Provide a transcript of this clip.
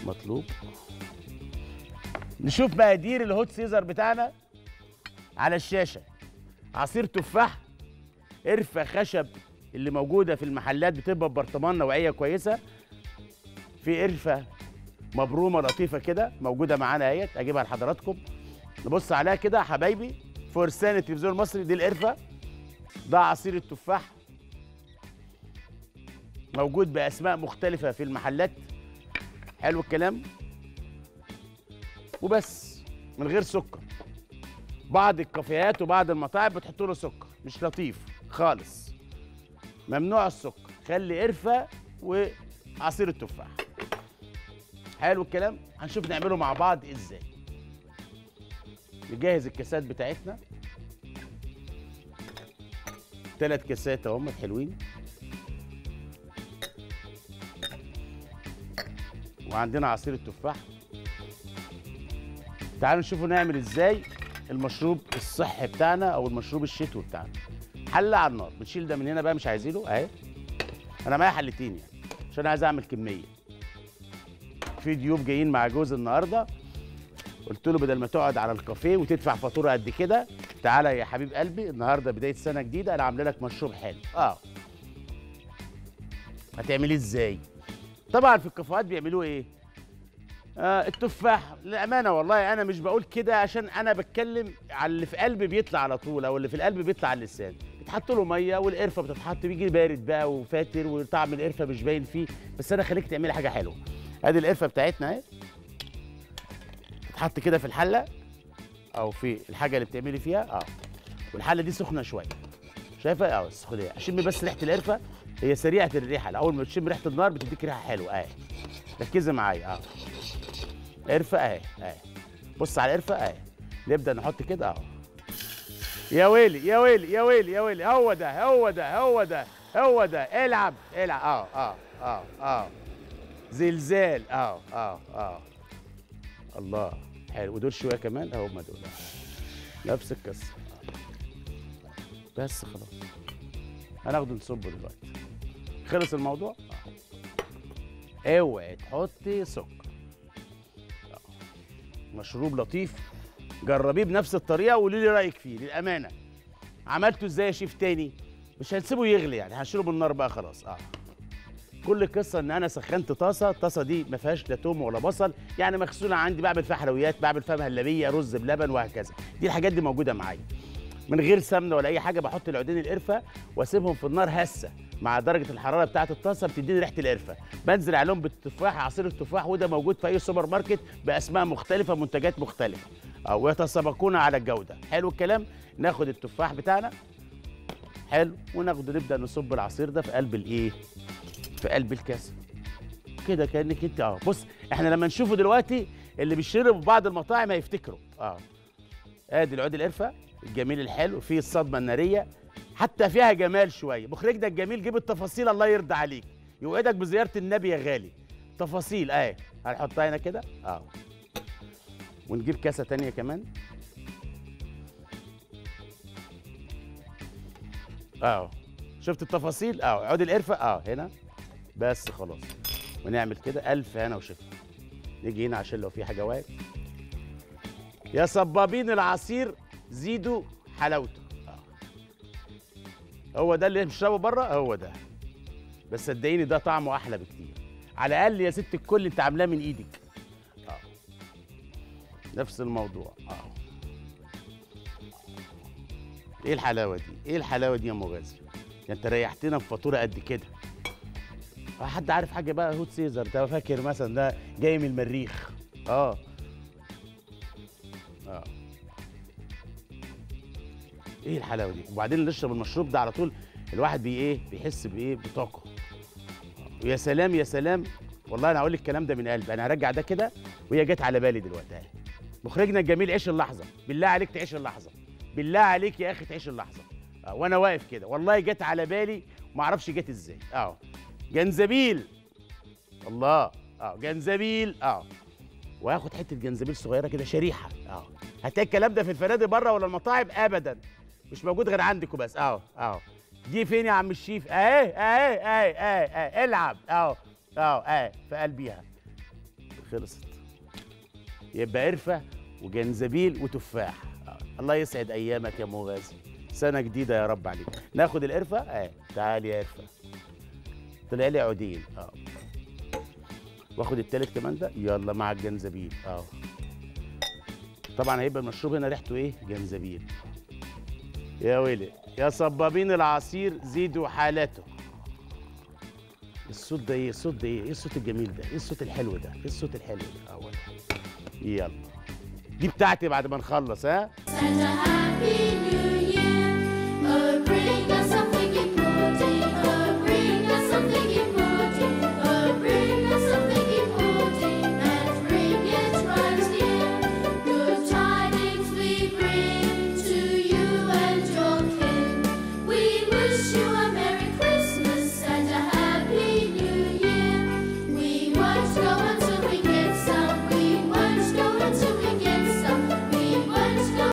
مطلوب نشوف مقادير الهوت سيزر بتاعنا على الشاشه عصير تفاح قرفه خشب اللي موجوده في المحلات بتبقى ببرطمان نوعيه كويسه في قرفه مبرومه لطيفه كده موجوده معانا اهيت اجيبها لحضراتكم نبص عليها كده يا حبايبي فرسان التلفزيون المصري دي القرفه ده عصير التفاح موجود باسماء مختلفه في المحلات حلو الكلام وبس من غير سكر بعض الكافيهات وبعض المطاعم بتحط له سكر مش لطيف خالص ممنوع السكر خلي قرفه وعصير التفاح حلو الكلام هنشوف نعمله مع بعض ازاي نجهز الكاسات بتاعتنا ثلاث كاسات اهم حلوين وعندنا عصير التفاح تعالوا نشوفوا نعمل ازاي المشروب الصحي بتاعنا او المشروب الشتوي بتاعنا حله على النار بنشيل ده من هنا بقى مش عايزينه اهي انا معايا حلتين يعني عشان عايز اعمل كميه في ضيوف جايين مع جوز النهارده قلت له بدل ما تقعد على الكافيه وتدفع فاتوره قد كده تعالى يا حبيب قلبي النهارده بدايه سنه جديده انا عامله لك مشروب حلو اه هتعمليه ازاي طبعا في الكافيهات بيعملوه ايه آه التفاح للامانه والله انا مش بقول كده عشان انا بتكلم على اللي في قلبي بيطلع على طول او اللي في القلب بيطلع على اللسان بتحط له ميه والقرفه بتتحط بيجي بارد بقى وفاتر وطعم القرفه مش باين فيه بس انا خليك تعملي حاجه حلوه ادي القرفه بتاعتنا اهي تتحط كده في الحله او في الحاجه اللي بتعملي فيها اه والحله دي سخنه شويه شايفه اه السخونيه اشم بس ريحه القرفه هي سريعه الريحه اول ما تشم ريحه النار بتديك ريحه حلوه اهي ركزي معايا اه قرفه اهي اهي بص على القرفه اهي نبدا نحط كده اهو يا ويلي يا ويلي يا ويلي يا ويلي هو ده هو ده هو ده هو ده العب العب اه اه اه اه زلزال اه اه اه الله حلو ودول شويه كمان اهو هم دول آه. نفس القصه آه. بس خلاص هناخده نصبه دلوقتي خلص الموضوع آه. اوعي تحطي سكر آه. مشروب لطيف جربيه بنفس الطريقه وقولي لي رايك فيه للامانه عملته ازاي يا شيف تاني مش هنسيبه يغلي يعني هنشيله من النار بقى خلاص اه كل القصه ان انا سخنت طاسه الطاسه دي ما فيهاش لا توم ولا بصل يعني مغسوله عندي بعمل فيها حلويات بعمل فيها مهلبيه رز بلبن وهكذا دي الحاجات دي موجوده معايا من غير سمنه ولا اي حاجه بحط العودين القرفه واسيبهم في النار هسه مع درجه الحراره بتاعه الطاسه بتديني ريحه القرفه بنزل عليهم بالتفاح عصير التفاح وده موجود في اي سوبر ماركت باسماء مختلفه منتجات مختلفه او يتسابقون على الجوده حلو الكلام ناخد التفاح بتاعنا حلو وناخده نبدا نصب العصير ده في قلب الايه في قلب الكاس كده كانك انت اه بص احنا لما نشوفه دلوقتي اللي بيشربوا في بعض المطاعم هيفتكروا اه ادي العود القرفه الجميل الحلو فيه الصدمه الناريه حتى فيها جمال شويه مخرجنا الجميل جيب التفاصيل الله يرضى عليك يوعدك بزياره النبي يا غالي تفاصيل اهي هنحطها هنا كده اه ونجيب كاسه تانية كمان اه شفت التفاصيل اه عود القرفه اه هنا بس خلاص ونعمل كده الف هنا وشفا نيجي هنا عشان لو في حاجه وقعت يا صبابين العصير زيدوا حلاوته آه. هو ده اللي بنشربه بره هو ده بس صدقيني ده طعمه احلى بكتير على الاقل يا ست الكل انت عاملاه من ايدك اه نفس الموضوع اه ايه الحلاوه دي ايه الحلاوه دي يا ام غازي ده انت ريحتنا بفاتوره قد كده آه، حد عارف حاجه بقى هوت سيزر ده فاكر مثلا ده جاي من المريخ اه اه ايه الحلاوه دي وبعدين نشرب المشروب ده على طول الواحد بي ايه بيحس بايه بطاقه ويا سلام يا سلام والله انا هقول لك الكلام ده من قلبي انا هرجع ده كده وهي جت على بالي دلوقتي اهي مخرجنا الجميل عيش اللحظه بالله عليك تعيش اللحظه بالله عليك يا اخي تعيش اللحظه آه وانا واقف كده والله جت على بالي وما اعرفش جت ازاي اه جنزبيل الله اه جنزبيل اه وهاخد حته جنزبيل صغيره كده شريحه اه هتلاقي الكلام ده في الفنادق بره ولا المطاعم ابدا مش موجود غير عندكم بس اه اه دي فين يا عم الشيف اهي اهي اهي اهي اهي العب اه اه اهي في قلبيها خلصت يبقى قرفه وجنزبيل وتفاح آه. الله يسعد ايامك يا مغازي سنه جديده يا رب عليك ناخد القرفه اه تعالي يا قرفه طلع لي عودين اه واخد التالت كمان ده يلا مع الجنزبيل اه طبعا هيبقى المشروب هنا ريحته ايه جنزبيل يا ويلي يا صبابين العصير زيدوا حالته الصوت ده ايه الصوت ده ايه ايه الصوت الجميل ده ايه الصوت الحلو ده ايه الصوت الحلو ده اول يلا دي بتاعتي بعد ما نخلص ها Such a happy new